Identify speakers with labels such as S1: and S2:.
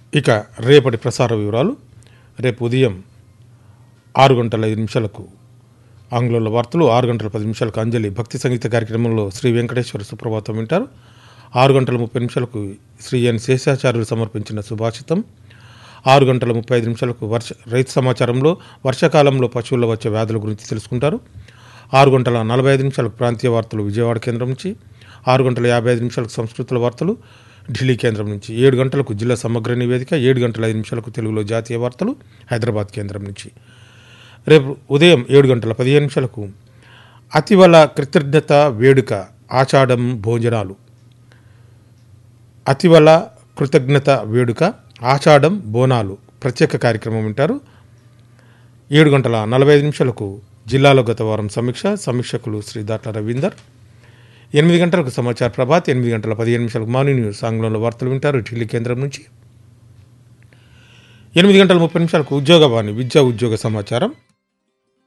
S1: ఇక రేపటి ప్రసార వివరాలు రేపు ఉదయం ఆరు గంటల ఐదు నిమిషాలకు ఆంగ్లంలో వార్తలు ఆరు గంటల పది నిమిషాలకు అంజలి భక్తి సంగీత కార్యక్రమంలో శ్రీ వెంకటేశ్వర సుప్రభాతం వింటారు ఆరు గంటల ముప్పై నిమిషాలకు శ్రీ ఎన్ శేషాచార్యులు సమర్పించిన సుభాషితం ఆరు గంటల ముప్పై ఐదు నిమిషాలకు వర్ష రైతు సమాచారంలో వర్షాకాలంలో పశువుల్లో వచ్చే వ్యాధుల గురించి తెలుసుకుంటారు ఆరు గంటల నలభై ఐదు నిమిషాలకు ప్రాంతీయ వార్తలు విజయవాడ కేంద్రం నుంచి ఆరు గంటల యాభై ఐదు నిమిషాలకు సంస్కృతుల వార్తలు ఢిల్లీ కేంద్రం నుంచి ఏడు గంటలకు జిల్లా సమగ్ర నివేదిక ఏడు గంటల ఐదు నిమిషాలకు తెలుగులో జాతీయ వార్తలు హైదరాబాద్ కేంద్రం నుంచి రేపు ఉదయం ఏడు గంటల పదిహేను నిమిషాలకు అతివల కృతజ్ఞత వేడుక ఆచాడం భోజనాలు అతివల కృతజ్ఞత వేడుక ఆషాఢం బోనాలు ప్రత్యేక కార్యక్రమం వింటారు ఏడు గంటల నలభై ఐదు నిమిషాలకు జిల్లాలో గత వారం సమీక్ష సమీక్షకులు శ్రీ దాట్ల రవీందర్ ఎనిమిది గంటలకు సమాచార ప్రభాత్ ఎనిమిది గంటల పదిహేను నిమిషాలకు మార్నింగ్ న్యూస్ ఆంగ్లంలో వార్తలు వింటారు ఢిల్లీ కేంద్రం నుంచి ఎనిమిది గంటల ముప్పై నిమిషాలకు ఉద్యోగవాణి విద్యా ఉద్యోగ సమాచారం